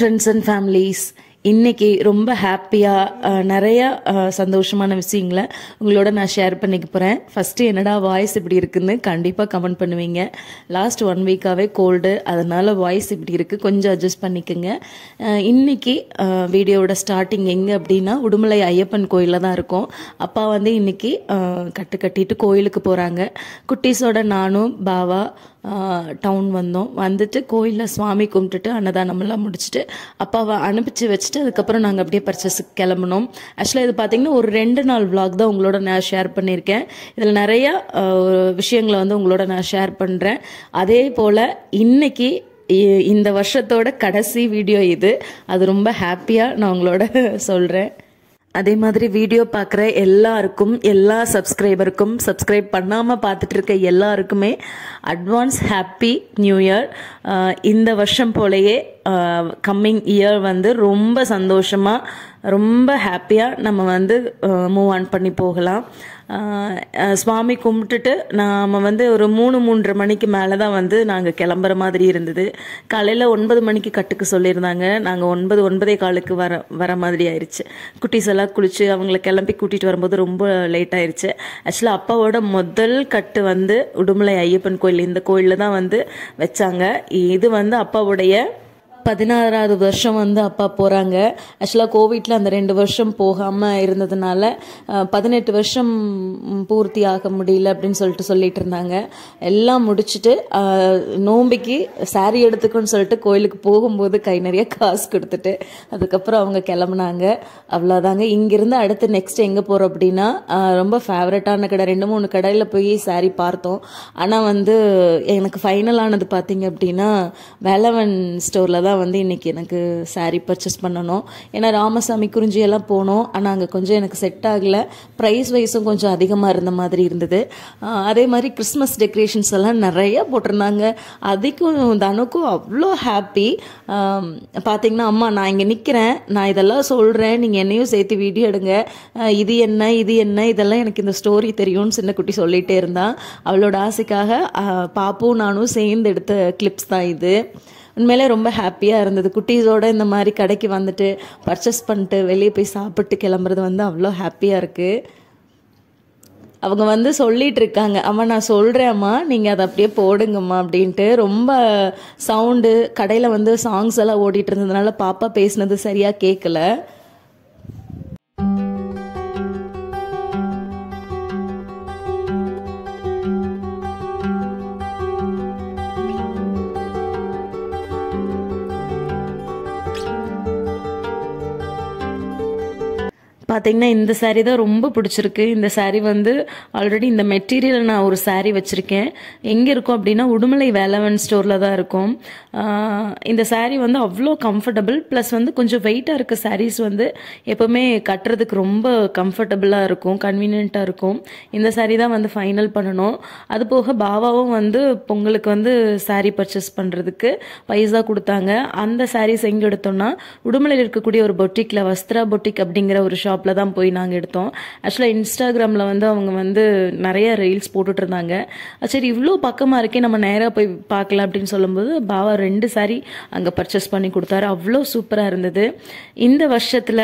friends and families இன்னைக்கு ரொம்ப ஹாப்பியாக நிறைய அஹ், சந்தோஷமான விஷயங்களை உங்களோட நான் ஷேர் பண்ணிக்க போகிறேன் ஃபஸ்ட்டு என்னடா வாய்ஸ் இப்படி இருக்குன்னு கண்டிப்பாக கமெண்ட் பண்ணுவீங்க லாஸ்ட் ஒன் வீக்காகவே கோல்டு அதனால வாய்ஸ் இப்படி இருக்குது கொஞ்சம் அட்ஜஸ்ட் பண்ணிக்கோங்க அஹ், இன்னைக்கு அஹ், வீடியோவோட ஸ்டார்டிங் எங்கே அப்படின்னா உடுமலை ஐயப்பன் கோயிலில் தான் இருக்கும் அப்பா வந்து இன்னைக்கு அஹ், கட்டு கட்டிட்டு கோயிலுக்கு போகிறாங்க குட்டீஸோட நானும் பாவா டவுன் வந்தோம் வந்துட்டு கோயிலில் சுவாமி கும்பிட்டுட்டு அன்னதானமெல்லாம் முடிச்சுட்டு அப்பாவை அனுப்பிச்சு வச்சுட்டு அதுக்கப்புறம் நாங்கள் அப்படியே பர்ச்சேஸுக்கு கிளம்புனோம் ஆக்சுவலாக இது பார்த்தீங்கன்னா ஒரு ரெண்டு நாள் vlog தான் உங்களோட நான் ஷேர் பண்ணியிருக்கேன் இதில் நிறைய அஹ், விஷயங்களை வந்து உங்களோட நான் ஷேர் பண்ணுறேன் அதே போல் இன்னைக்கு இ- இந்த வருஷத்தோட கடைசி வீடியோ இது அது ரொம்ப ஹாப்பியாக நான் உங்களோட சொல்கிறேன் அதே மாதிரி வீடியோ பார்க்குற எல்லாருக்கும் எல்லா சப்ஸ்கிரைபருக்கும் சப்ஸ்கிரைப் பண்ணாமல் பார்த்துட்டு இருக்க எல்லாருக்குமே அட்வான்ஸ் ஹாப்பி நியூ இயர் இந்த வருஷம் போலயே கம்மிங் இயர் வந்து ரொம்ப சந்தோஷமாக ரொம்ப ஹாப்பியாக நம்ம வந்து மூவ் ஆன் பண்ணி போகலாம் அஹ், அஹ், சுவாமி கும்பிட்டுட்டு நாம் வந்து ஒரு மூணு மூன்றரை மணிக்கு மேலே தான் வந்து நாங்கள் கிளம்புற மாதிரி இருந்தது காலையில் ஒன்பது மணிக்கு கட்டுக்கு சொல்லியிருந்தாங்க நாங்கள் ஒன்பது ஒன்பதே காலுக்கு வர வர மாதிரி ஆயிடுச்சு குட்டீஸ் எல்லாம் குளிச்சு அவங்கள கிளம்பி கூட்டிகிட்டு வரும்போது ரொம்ப லேட் ஆயிடுச்சு ஆக்சுவலாக அப்பாவோட முதல் கட்டு வந்து உடுமலை ஐயப்பன் கோயில் இந்த கோயிலில் தான் வந்து வச்சாங்க இது வந்து அப்பாவுடைய பதினாறாவது வருஷம் வந்து அப்பா போகிறாங்க ஆக்சுவலாக கோவிட்ல அந்த ரெண்டு வருஷம் போகாமல் இருந்ததுனால அஹ், பதினெட்டு வருஷம் பூர்த்தி ஆக முடியல அப்படின்னு சொல்லிட்டு சொல்லிட்டு இருந்தாங்க எல்லாம் முடிச்சுட்டு அஹ், நோம்பிக்கு saree எடுத்துக்கோன்னு சொல்லிட்டு கோயிலுக்கு போகும்போது கை நிறைய காசு கொடுத்துட்டு அதுக்கப்புறம் அவங்க கிளம்புனாங்க அவ்வளோதாங்க இங்கிருந்து அடுத்து நெக்ஸ்ட் எங்கே போகிறோம் அப்படின்னா அஹ், ரொம்ப ஃபேவரட்டான கடை ரெண்டு மூணு கடையில் போய் saree பார்த்தோம் ஆனால் வந்து எனக்கு ஃபைனல் ஆனது பார்த்தீங்க அப்படின்னா வேலவன் ஸ்டோரில் தான் வந்து இன்னைக்கு எனக்கு saree பர்ச்சேஸ் பண்ணணும் ஏன்னா ராமசாமி குறிஞ்சி எல்லாம் போனோம் ஆனால் அங்கே கொஞ்சம் எனக்கு செட் ஆகலை ப்ரைஸ் வைஸும் கொஞ்சம் அதிகமாக இருந்த மாதிரி இருந்தது ஆஹ் அதே மாதிரி கிறிஸ்மஸ் டெக்கரேஷன்ஸ் எல்லாம் நிறைய போட்டிருந்தாங்க அதுக்கும் தனுக்கும் அவ்வளோ ஹாப்பி பார்த்தீங்கன்னா அம்மா நான் இங்கே நிற்கிறேன் நான் இதெல்லாம் சொல்கிறேன் நீங்கள் என்னையும் சேர்த்து வீடியோ எடுங்க ஆஹ் இது என்ன இது என்ன இதெல்லாம் எனக்கு இந்த ஸ்டோரி தெரியும்னு சின்ன குட்டி சொல்லிகிட்டே இருந்தான் அவளோட ஆசைக்காக ஆஹ் பாப்பும் நானும் சேர்ந்து எடுத்த கிளிப்ஸ் தான் இது உண்மையிலே ரொம்ப ஹாப்பியாக இருந்தது குட்டீஸோட இந்த மாதிரி கடைக்கு வந்துட்டு பர்ச்சேஸ் பண்ணிட்டு வெளியே போய் சாப்பிட்டு கிளம்புறது வந்து அவ்வளோ ஹாப்பியாக இருக்குது அவங்க வந்து சொல்லிட்டு இருக்காங்க அம்மா நான் சொல்கிறேன் அம்மா நீங்கள் அதை அப்படியே போடுங்கம்மா அப்படின்ட்டு ரொம்ப சவுண்டு கடையில் வந்து சாங்ஸ் எல்லாம் ஓடிட்டு இருந்ததுனால பாப்பா பேசினது சரியாக கேட்கல பார்த்தீங்கன்னா இந்த saree தான் ரொம்ப பிடிச்சிருக்கு இந்த saree வந்து ஆல்ரெடி இந்த மெட்டீரியல் நான் ஒரு saree வச்சுருக்கேன் எங்கே இருக்கும் அப்படின்னா உடுமலை வேலவன் ஸ்டோரில் தான் இருக்கும் ஆஹ் இந்த saree வந்து அவ்வளோ கம்ஃபர்டபுள் ப்ளஸ் வந்து கொஞ்சம் வெயிட்டாக இருக்க sarees வந்து எப்போவுமே கட்டுறதுக்கு ரொம்ப கம்ஃபர்டபுளாக இருக்கும் கன்வீனியண்ட்டாக இருக்கும் இந்த saree தான் வந்து ஃபைனல் பண்ணணும் அது போக பாபாவும் வந்து பொங்கலுக்கு வந்து saree பர்ச்சேஸ் பண்ணுறதுக்கு பைசா கொடுத்தாங்க அந்த sarees எங்கே எடுத்தோம்னா உடுமலையில் இருக்கக்கூடிய ஒரு பொட்டிக்கில் வஸ்திரா பொட்டிக் அப்படிங்கிற ஒரு ஷாப்பில் தான் போய் நாங்கள் எடுத்தோம் ஆக்சுவலாக இன்ஸ்டாகிராமில் வந்து அவங்க வந்து நிறைய ரீல்ஸ் போட்டுட்டு இருந்தாங்க அஹ் சரி இவ்வளோ பக்கமாக இருக்கே நம்ம நேராக போய் பார்க்கலாம் அப்படின்னு சொல்லும்போது பாவா ரெண்டு saree அங்கே பர்ச்சேஸ் பண்ணி கொடுத்தாரு அவ்வளோ சூப்பராக இருந்தது இந்த வருஷத்தில்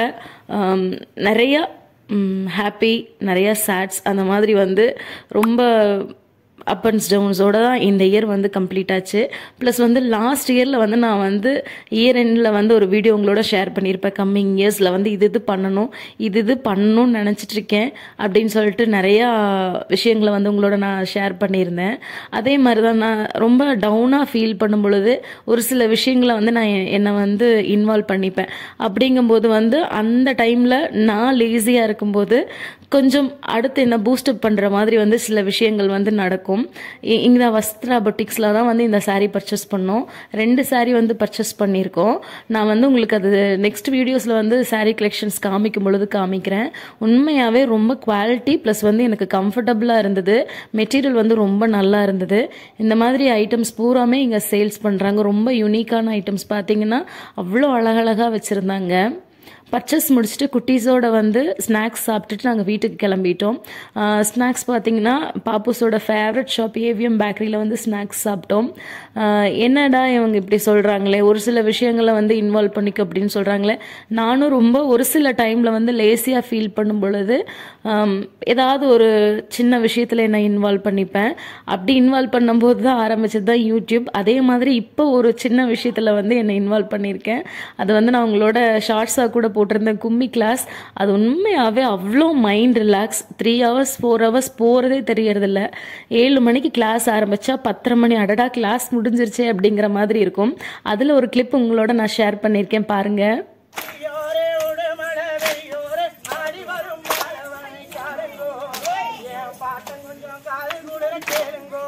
நிறைய ஹாப்பி நிறைய சேட்ஸ் அந்த மாதிரி வந்து ரொம்ப அப் அண்ட்ஸ் டவுன்ஸோட தான் இந்த இயர் வந்து கம்ப்ளீட் ஆச்சு ப்ளஸ் வந்து லாஸ்ட் இயரில் வந்து நான் வந்து இயர் எண்டில் வந்து ஒரு வீடியோ உங்களோட ஷேர் பண்ணியிருப்பேன் கம்மிங் இயர்ஸில் வந்து இது இது பண்ணணும் இது இது பண்ணணும்னு நினச்சிட்டு இருக்கேன் அப்படின்னு சொல்லிட்டு நிறையா விஷயங்களை வந்து உங்களோட நான் ஷேர் பண்ணியிருந்தேன் அதே மாதிரி தான் நான் ரொம்ப டவுனாக ஃபீல் பண்ணும் பொழுது ஒரு சில விஷயங்களை வந்து நான் எ- என்னை வந்து இன்வால்வ் பண்ணிப்பேன் அப்படிங்கும்போது வந்து அந்த டைமில் நான் லேசியாக இருக்கும்போது கொஞ்சம் அடுத்து என்ன பூஸ்டப் பண்ணுற மாதிரி வந்து சில விஷயங்கள் வந்து நடக்கும் இ- இங்க வஸ்திரா பொட்டிக்ஸில் தான் வந்து இந்த saree பர்ச்சேஸ் பண்ணோம் ரெண்டு saree வந்து பர்ச்சேஸ் பண்ணியிருக்கோம் நான் வந்து உங்களுக்கு அது நெக்ஸ்ட் வீடியோஸில் வந்து saree கலெக்ஷன்ஸ் காமிக்கும் பொழுது காமிக்கிறேன் உண்மையாகவே ரொம்ப குவாலிட்டி ப்ளஸ் வந்து எனக்கு கம்ஃபர்டபுளாக இருந்தது மெட்டீரியல் வந்து ரொம்ப நல்லா இருந்தது இந்த மாதிரி ஐட்டம்ஸ் பூராமே இங்கே சேல்ஸ் பண்ணுறாங்க ரொம்ப யூனிக்கான ஐட்டம்ஸ் பார்த்தீங்கன்னா அவ்வளோ அழகழகாக வச்சுருந்தாங்க பர்ச்சேஸ் முடிச்சுட்டு குட்டீஸோட வந்து ஸ்நாக்ஸ் சாப்பிட்டுட்டு நாங்கள் வீட்டுக்கு கிளம்பிட்டோம் ஸ்நாக்ஸ் பார்த்தீங்கன்னா பாப்பூஸோட ஃபேவரட் ஷாப் ஏவிஎம் பேக்கரியில் வந்து ஸ்நாக்ஸ் சாப்பிட்டோம் ஆஹ் என்னடா இவங்க இப்படி சொல்கிறாங்களே ஒரு சில விஷயங்களை வந்து இன்வால்வ் பண்ணிக்க அப்படின்னு சொல்கிறாங்களே நானும் ரொம்ப ஒரு சில டைமில் வந்து லேசியாக ஃபீல் பண்ணும் பொழுது ஆம், ஏதாவது ஒரு சின்ன விஷயத்தில் என்னை இன்வால்வ் பண்ணிப்பேன் அப்படி இன்வால்வ் பண்ணும்போது தான் ஆரம்பிச்சது தான் யூடியூப் அதே மாதிரி இப்போ ஒரு சின்ன விஷயத்தில் வந்து என்னை இன்வால்வ் பண்ணியிருக்கேன் அது வந்து நான் உங்களோட ஷார்ட்ஸாக கூட போட்டிருந்தேன் கும்மி கிளாஸ் அது உண்மையாகவே அவ்வளோ mind relax three hours four hours போகிறதே தெரியறதில்ல ஏழு மணிக்கு கிளாஸ் ஆரம்பித்தா பத்தரை மணி அடடா கிளாஸ் முடிஞ்சிருச்சே அப்படிங்கிற மாதிரி இருக்கும் அதில் ஒரு கிளிப் உங்களோட நான் ஷேர் பண்ணியிருக்கேன் பாருங்கள் ஐயோரே உடுமலை வெய்யோரே ஆடி வரும் மாலவனை காருங்கோ என் பாட்டம் கொஞ்சம் காது கூட கேளுங்கோ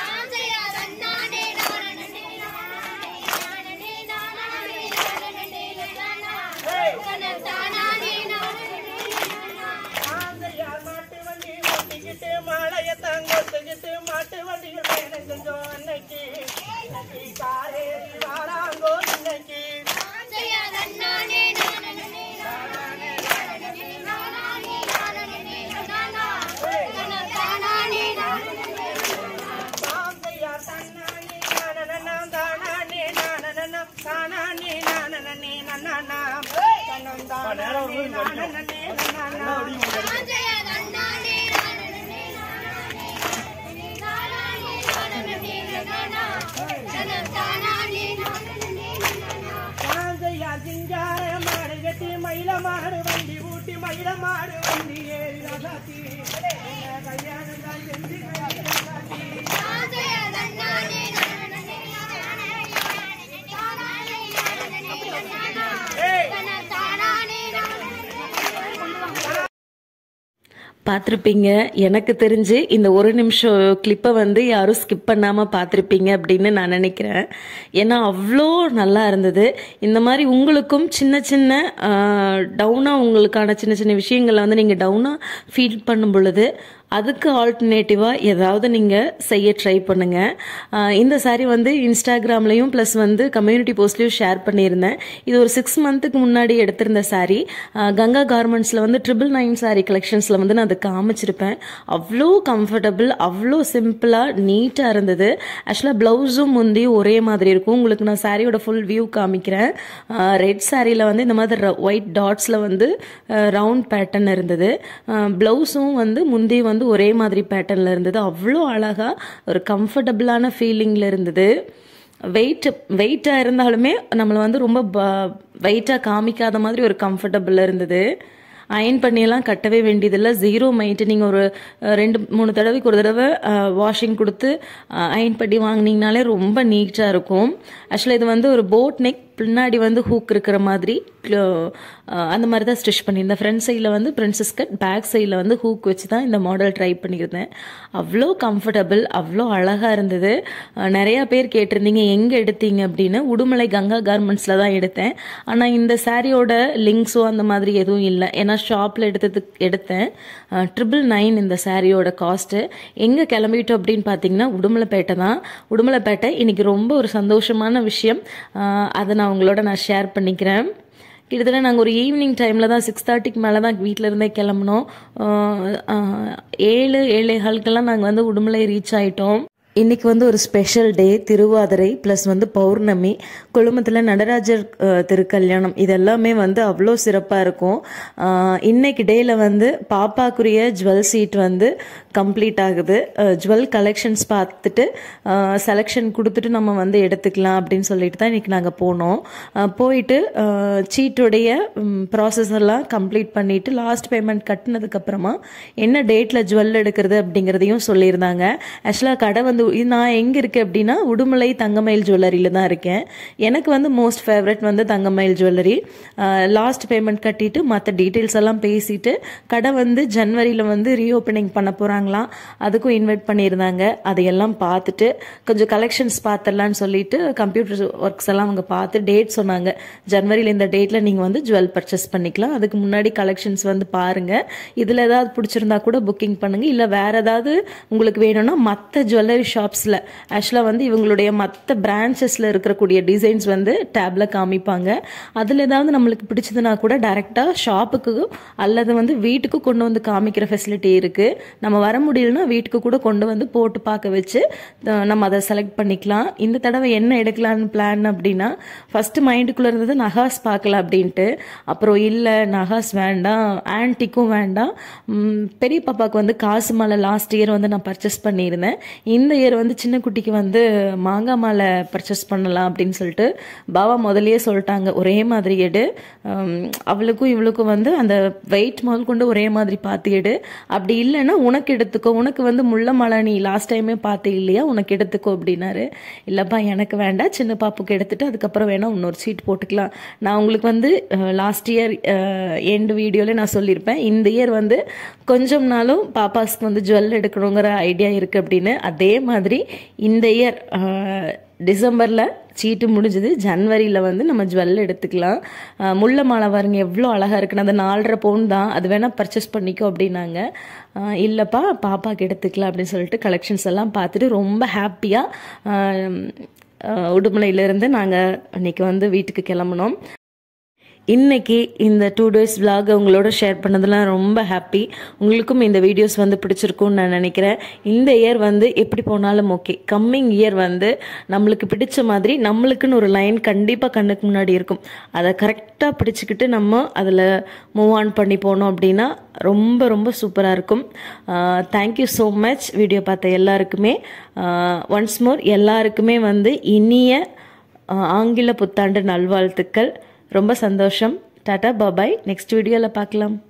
ஆந்தையார் மாட்டு வண்டி ஓட்டிக்கிட்டு மாலைய தங்கொத்துக்கிட்டு மாட்டு வண்டிகள் பயணம் செஞ்சோம் அன்னைக்கு இன்னைக்கு காரேறி வாராங்கோ இன்னைக்கு ஆந்தையார் தன்னானே நானனனா தானானே நானனனா தானானே நானனனே நன்னானா தன்னன் தானானே நானனனே நன்னானா காந்தையா சிங்கார மாடு கட்டி மயில மாடு வண்டி ஊட்டி மயில மாடு வண்டி ஏறி ரசாத்தி கல்யாணம் தான் செஞ்சு கல்யாணம் காட்டி பார்த்துருப்பீங்க எனக்கு தெரிஞ்சு இந்த ஒரு நிமிஷம் கிளிப்பை வந்து யாரும் ஸ்கிப் பண்ணாமல் பார்த்துருப்பீங்க அப்படின்னு நான் நினைக்கிறேன் ஏன்னா அவ்வளோ நல்லா இருந்தது இந்த மாதிரி உங்களுக்கும் சின்ன சின்ன டவுனாக உங்களுக்கான சின்ன சின்ன விஷயங்களை வந்து நீங்கள் டவுனாக ஃபீல் பண்ணும் பொழுது அதுக்கு ஆல்டர்னேட்டிவாக ஏதாவது நீங்கள் செய்ய ட்ரை பண்ணுங்கள் ஆஹ் இந்த saree வந்து இன்ஸ்டாகிராம்லேயும் ப்ளஸ் வந்து கம்யூனிட்டி போஸ்ட்லேயும் ஷேர் பண்ணியிருந்தேன் இது ஒரு சிக்ஸ் மந்த்துக்கு முன்னாடி எடுத்திருந்த saree ஆஹ் கங்கா கார்மெண்ட்ஸில் வந்து ட்ரிபிள் நைன் saree கலெக்ஷன்ஸில் வந்து நான் அதை காமிச்சிருப்பேன் அவ்வளோ கம்ஃபர்டபுள் அவ்வளோ சிம்பிளாக நீட்டாக இருந்தது ஆக்சுவலாக ப்ளவுஸும் முந்தியும் ஒரே மாதிரி இருக்கும் உங்களுக்கு நான் சாரியோட ஃபுல் வியூ காமிக்கிறேன் ரெட் சாரியில் வந்து இந்த மாதிரி ஒயிட் டாட்ஸில் வந்து ரவுண்ட் பேட்டர்ன் இருந்தது ப்ளவுஸும் வந்து முந்தி வந்து ஒரே மாதிரி பேட்டர்னில் இருந்தது அவ்வளோ அழகாக ஒரு கம்ஃபர்டபுளான ஃபீலிங்கில் இருந்தது வெயிட் வெயிட்டாக இருந்தாலுமே நம்மளை வந்து ரொம்ப வெயிட்டாக காமிக்காத மாதிரி ஒரு கம்ஃபர்டபுள் இருந்தது அயன் பண்ணியெல்லாம் கட்டவே வேண்டியதில்லை ஜீரோ மெயின்டெனிங் ஒரு அஹ், ரெண்டு மூணு தடவைக்கு ஒரு தடவை வாஷிங் கொடுத்து அயன் பண்ணி வாங்கினீங்கனாலே ரொம்ப நீட்டாக இருக்கும் ஆக்சுவலாக இது வந்து ஒரு போட் நெக் பின்னாடி வந்து ஹூக் இருக்கிற மாதிரி அஹ், அந்த மாதிரி தான் ஸ்டிச் பண்ணியிருந்தேன் ஃப்ரண்ட் சைடில் வந்து பிரின்சஸ் கட் பேக் சைடில் வந்து ஹூக் வச்சு தான் இந்த மாடல் ட்ரை பண்ணியிருந்தேன் அவ்வளோ கம்ஃபர்டபுள் அவ்வளோ அழகாக இருந்தது அஹ், நிறையா பேர் கேட்டிருந்தீங்க எங்கே எடுத்தீங்க அப்படின்னு உடுமலை கங்கா கார்மெண்ட்ஸில் தான் எடுத்தேன் ஆனால் இந்த சாரியோட லிங்க்ஸோ அந்த மாதிரி எதுவும் இல்லை ஏன்னா ஷாப்பில் எடுத்ததுக்கு எடுத்தேன் ட்ரிபிள் நைன் இந்த சாரியோட காஸ்ட்டு எங்கே கிளம்பிட்டோம் அப்படின்னு பார்த்தீங்கன்னா உடுமலைப்பேட்டை தான் உடுமலைப்பேட்டை இன்னைக்கு ரொம்ப ஒரு சந்தோஷமான விஷயம் அஹ், அதை நான் உங்களோட நான் ஷேர் பண்ணிக்கிறேன் கிட்டத்தட்ட நாங்கள் ஒரு ஈவினிங் டைமில் தான் சிக்ஸ் தேர்ட்டிக்கு மேலே தான் வீட்டில் இருந்தே கிளம்புனோம் அஹ், அஹ், ஏழு ஏழே ஹாலுக்கெல்லாம் நாங்கள் வந்து உடுமலை ரீச் ஆயிட்டோம் இன்னைக்கு வந்து ஒரு ஸ்பெஷல் டே திருவாதிரை ப்ளஸ் வந்து பௌர்ணமி குழுமத்தில் நடராஜர் அஹ், திருக்கல்யாணம் இதெல்லாமே வந்து அவ்வளோ சிறப்பாக இருக்கும் அஹ், இன்னைக்கு டேயில் வந்து பாப்பாக்குரிய ஜுவல் சீட் வந்து கம்ப்ளீட் ஆகுது ஜுவல் கலெக்ஷன்ஸ் பார்த்துட்டு செலெக்ஷன் கொடுத்துட்டு நம்ம வந்து எடுத்துக்கலாம் அப்படின்னு சொல்லிட்டு தான் இன்னைக்கு நாங்கள் போனோம் அஹ், போயிட்டு சீட்டுடைய ப்ராசஸ் எல்லாம் கம்ப்ளீட் பண்ணிட்டு லாஸ்ட் பேமெண்ட் கட்டினதுக்கப்புறமா என்ன டேட்டில் ஜுவல் எடுக்கிறது அப்படிங்கிறதையும் சொல்லியிருந்தாங்க ஆக்சுவலாக கடை வந்து இது நான் எங்கே இருக்கேன் அப்படின்னா உடுமலை தங்கமயில் ஜுவல்லரியில் தான் இருக்கேன் எனக்கு வந்து மோஸ்ட் ஃபேவரட் வந்து தங்கமயில் ஜுவல்லரி லாஸ்ட் பேமெண்ட் கட்டிட்டு மற்ற டீட்டெயில்ஸ் எல்லாம் பேசிட்டு கடை வந்து ஜனவரியில் வந்து ரீஓப்பனிங் பண்ண போகிறாங்களாம் அதுக்கும் இன்வைட் பண்ணியிருந்தாங்க அதையெல்லாம் பார்த்துட்டு கொஞ்சம் கலெக்ஷன்ஸ் பார்த்துடலான்னு சொல்லிட்டு கம்ப்யூட்டர் ஒர்க்ஸ் எல்லாம் அவங்க பார்த்து டேட் சொன்னாங்க ஜனவரியில் இந்த டேட்டில் நீங்கள் வந்து ஜுவல் பர்ச்சேஸ் பண்ணிக்கலாம் அதுக்கு முன்னாடி கலெக்ஷன்ஸ் வந்து பாருங்கள் இதில் ஏதாவது பிடிச்சிருந்தா கூட புக்கிங் பண்ணுங்கள் இல்லை வேறு ஏதாவது உங்களுக்கு வேணும்னா மற்ற ஜுவல்லரி ஷாப்ஸில் ஆக்சுவலாக வந்து இவங்களுடைய மற்ற பிரான்ச்சஸில் இருக்கக்கூடிய டிசைன்ஸ் வந்து டேப்பில் காமிப்பாங்க அதில் ஏதாவது நம்மளுக்கு பிடிச்சதுன்னா கூட டேரெக்டாக ஷாப்புக்கு அல்லது வந்து வீட்டுக்கு கொண்டு வந்து காமிக்கிற ஃபெசிலிட்டி இருக்குது நம்ம வர முடியலன்னா வீட்டுக்கு கூட கொண்டு வந்து போட்டு பார்க்க வச்சு அஹ், நம்ம அதை செலக்ட் பண்ணிக்கலாம் இந்த தடவை என்ன எடுக்கலான்னு பிளான் அப்படின்னா ஃபஸ்ட்டு மைண்டுக்குள்ளே இருந்தது நகாஸ் பார்க்கலாம் அப்படின்ட்டு அப்புறம் இல்லை நகாஸ் வேண்டாம் ஆன்டிக்கும் வேண்டாம் ம், பெரிய பாப்பாவுக்கு வந்து காசு மாலை லாஸ்ட் இயர் வந்து நான் பர்ச்சேஸ் பண்ணியிருந்தேன் இந்த இயர் வந்து சின்ன குட்டிக்கு வந்து மாங்காய் மாலை பர்ச்சேஸ் பண்ணலாம் அப்படின்னு சொல்லிட்டு பாபா முதல்லயே சொல்லிட்டாங்க ஒரே மாதிரி எடு ஹம், அவளுக்கும் இவளுக்கும் வந்து அந்த வெயிட் முதல் கொண்டு ஒரே மாதிரி பார்த்து எடு அப்படி இல்லைன்னா உனக்கு எடுத்துக்கோ உனக்கு வந்து முள்ள மாலை நீ லாஸ்ட் டைமே பார்த்து இல்லையா உனக்கு எடுத்துக்கோ அப்படின்னாரு இல்லைப்பா எனக்கு வேண்டாம் சின்ன பாப்புக்கு எடுத்துட்டு அதுக்கப்புறம் வேணா இன்னொரு சீட் போட்டுக்கலாம் நான் உங்களுக்கு வந்து லாஸ்ட் இயர் எண்டு வீடியோல நான் சொல்லியிருப்பேன் இந்த இயர் வந்து கொஞ்சம் நாளும் பாப்பாஸ்க்கு வந்து ஜுவல் எடுக்கணுங்கிற ஐடியா இருக்குது அப்படின்னு அதே மாதிரி இந்த இயர் டிசம்பரில் சீட்டு முடிஞ்சது ஜனவரியில் வந்து நம்ம ஜுவல் எடுத்துக்கலாம் அஹ், முல்லை மாலை பாருங்க எவ்வளோ அழகாக இருக்குன்னு அந்த நாலரை பவுன் தான் அது வேணால் பர்ச்சேஸ் பண்ணிக்கோ அப்படின்னாங்க அஹ், இல்லைப்பா பாப்பாக்கு எடுத்துக்கலாம் அப்படின்னு சொல்லிட்டு கலெக்ஷன்ஸ் எல்லாம் பார்த்துட்டு ரொம்ப ஹாப்பியாக உடுமலையிலேருந்து நாங்கள் இன்னைக்கு வந்து வீட்டுக்கு கிளம்புனோம் இன்னைக்கு இந்த டூ டேஸ் vlog உங்களோட ஷேர் பண்ணதெல்லாம் ரொம்ப ஹாப்பி உங்களுக்கும் இந்த வீடியோஸ் வந்து பிடிச்சிருக்கும்னு நான் நினைக்கிறேன் இந்த இயர் வந்து எப்படி போனாலும் ஓகே கம்மிங் இயர் வந்து நம்மளுக்கு பிடிச்ச மாதிரி நம்மளுக்குன்னு ஒரு லைன் கண்டிப்பாக கண்ணுக்கு முன்னாடி இருக்கும் அதை கரெக்டாக பிடிச்சிக்கிட்டு நம்ம அதில் மூவ் ஆன் பண்ணி போனோம் அப்படின்னா ரொம்ப ரொம்ப சூப்பராக இருக்கும் தேங்க்யூ ஸோ மச் வீடியோ பார்த்த எல்லாருக்குமே ஒன்ஸ் மோர் எல்லாருக்குமே வந்து இனிய ஆஹ், ஆங்கில புத்தாண்டு நல்வாழ்த்துக்கள் ரொம்ப சந்தோஷம் டாடா பாபாய் நெக்ஸ்ட் வீடியோவில் பார்க்கலாம்